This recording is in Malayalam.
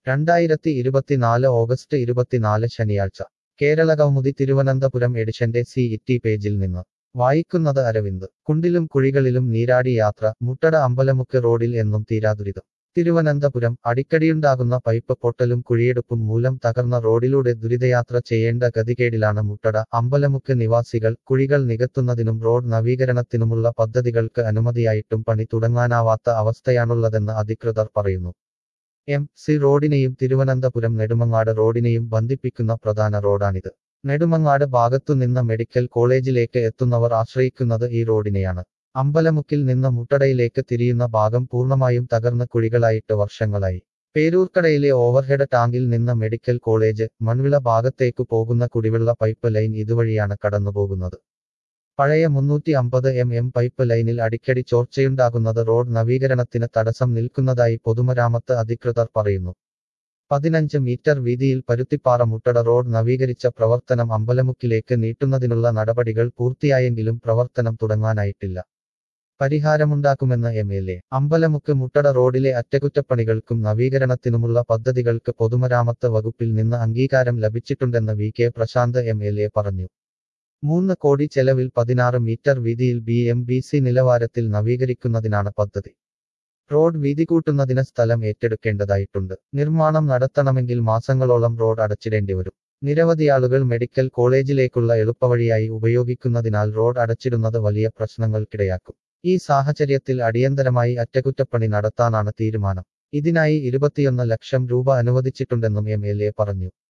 രണ്ടായിരത്തി ഇരുപത്തിനാല് ഓഗസ്റ്റ് ഇരുപത്തിനാല് ശനിയാഴ്ച കേരള കൗമുദി തിരുവനന്തപുരം എഡിഷന്റെ സി ഇറ്റി പേജിൽ നിന്ന് വായിക്കുന്നത് അരവിന്ദ് കുണ്ടിലും കുഴികളിലും നീരാടി യാത്ര മുട്ടട അമ്പലമുക്ക് റോഡിൽ എന്നും തീരാദുരിതം തിരുവനന്തപുരം അടിക്കടിയുണ്ടാകുന്ന പൈപ്പ് പൊട്ടലും കുഴിയെടുപ്പും മൂലം തകർന്ന റോഡിലൂടെ ദുരിതയാത്ര ചെയ്യേണ്ട ഗതികേടിലാണ് മുട്ടട അമ്പലമുക്ക് നിവാസികൾ കുഴികൾ നികത്തുന്നതിനും റോഡ് നവീകരണത്തിനുമുള്ള പദ്ധതികൾക്ക് അനുമതിയായിട്ടും പണി തുടങ്ങാനാവാത്ത അവസ്ഥയാണുള്ളതെന്ന് അധികൃതർ പറയുന്നു എം സി റോഡിനെയും തിരുവനന്തപുരം നെടുമങ്ങാട് റോഡിനെയും ബന്ധിപ്പിക്കുന്ന പ്രധാന റോഡാണിത് നെടുമങ്ങാട് ഭാഗത്തുനിന്ന് മെഡിക്കൽ കോളേജിലേക്ക് എത്തുന്നവർ ആശ്രയിക്കുന്നത് ഈ റോഡിനെയാണ് അമ്പലമുക്കിൽ നിന്ന് മുട്ടടയിലേക്ക് തിരിയുന്ന ഭാഗം പൂർണ്ണമായും തകർന്ന കുഴികളായിട്ട് വർഷങ്ങളായി പേരൂർക്കടയിലെ ഓവർഹെഡ് ടാങ്കിൽ നിന്ന് മെഡിക്കൽ കോളേജ് മൺവിള ഭാഗത്തേക്കു പോകുന്ന കുടിവെള്ള പൈപ്പ് ലൈൻ ഇതുവഴിയാണ് കടന്നുപോകുന്നത് പഴയ മുന്നൂറ്റി അമ്പത് എം എം പൈപ്പ് ലൈനിൽ അടിക്കടി ചോർച്ചയുണ്ടാകുന്നത് റോഡ് നവീകരണത്തിന് തടസ്സം നിൽക്കുന്നതായി പൊതുമരാമത്ത് അധികൃതർ പറയുന്നു പതിനഞ്ച് മീറ്റർ വീതിയിൽ പരുത്തിപ്പാറ മുട്ടട റോഡ് നവീകരിച്ച പ്രവർത്തനം അമ്പലമുക്കിലേക്ക് നീട്ടുന്നതിനുള്ള നടപടികൾ പൂർത്തിയായെങ്കിലും പ്രവർത്തനം തുടങ്ങാനായിട്ടില്ല പരിഹാരമുണ്ടാക്കുമെന്ന് M L A Ambalamukku Muttada റോഡിലെ അറ്റകുറ്റപ്പണികൾക്കും നവീകരണത്തിനുമുള്ള പദ്ധതികൾക്ക് പൊതുമരാമത്ത് വകുപ്പിൽ നിന്ന് അംഗീകാരം ലഭിച്ചിട്ടുണ്ടെന്ന് V K Prashanth M L A പറഞ്ഞു മൂന്ന് കോടി ചെലവിൽ പതിനാറ് മീറ്റർ വീതിയിൽ ബി എം ബി സി നിലവാരത്തിൽ നവീകരിക്കുന്നതിനാണ് പദ്ധതി റോഡ് വീതി കൂട്ടുന്നതിന് സ്ഥലം ഏറ്റെടുക്കേണ്ടതായിട്ടുണ്ട് നിർമ്മാണം നടത്തണമെങ്കിൽ മാസങ്ങളോളം റോഡ് അടച്ചിടേണ്ടി വരും നിരവധി ആളുകൾ മെഡിക്കൽ കോളേജിലേക്കുള്ള എളുപ്പവഴിയായി ഉപയോഗിക്കുന്നതിനാൽ റോഡ് അടച്ചിടുന്നത് വലിയ പ്രശ്നങ്ങൾക്കിടയാക്കും ഈ സാഹചര്യത്തിൽ അടിയന്തരമായി അറ്റകുറ്റപ്പണി നടത്താനാണ് തീരുമാനം ഇതിനായി ഇരുപത്തിയൊന്ന് ലക്ഷം രൂപ അനുവദിച്ചിട്ടുണ്ടെന്നും എം എൽ എ പറഞ്ഞു